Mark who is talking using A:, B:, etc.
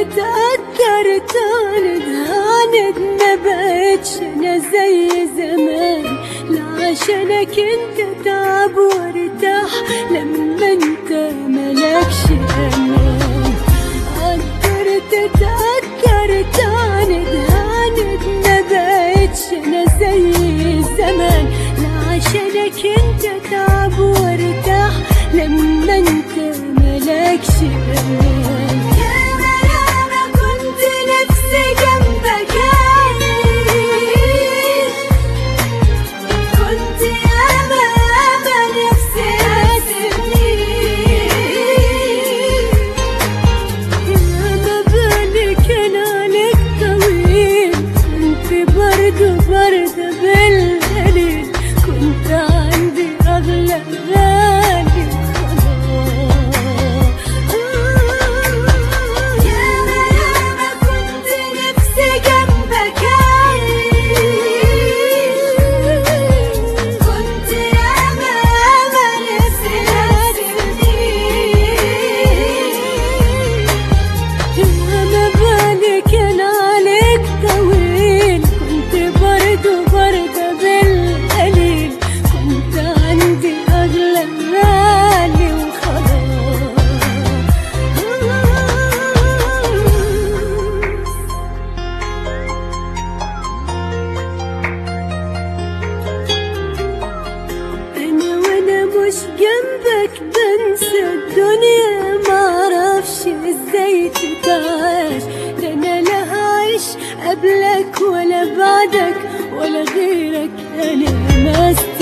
A: تتأثر تعند هاند ما بقتش انا زي زمان لا عشانك انت تعب وارتاح لما انت ملكش امان قدر تتأثر تعند هاند ما بقتش انا زي زمان لا عشانك انت تعب وارتاح لما انت ملكش امان ياما ياما كنت نفسي جنبك كنت ياما ياما نفسي اسيبني ياما بالي كان عليك طويل كنت برضو برضو بالقليل كنت عندي أغلى غالي خلاص ياما ياما كنت نفسي جنبك كنت ياما ياما نفسي ياما بالي كان عليك طويل كنت برضو برضو بالقليل كنت عندي أغلى غالي وخلاص انا وانا مش جنبك بنسى الدنيا معرفش ازاي تتعاش ده انا لا هعيش قبلك ولا بعدك ولا غيرك انا ما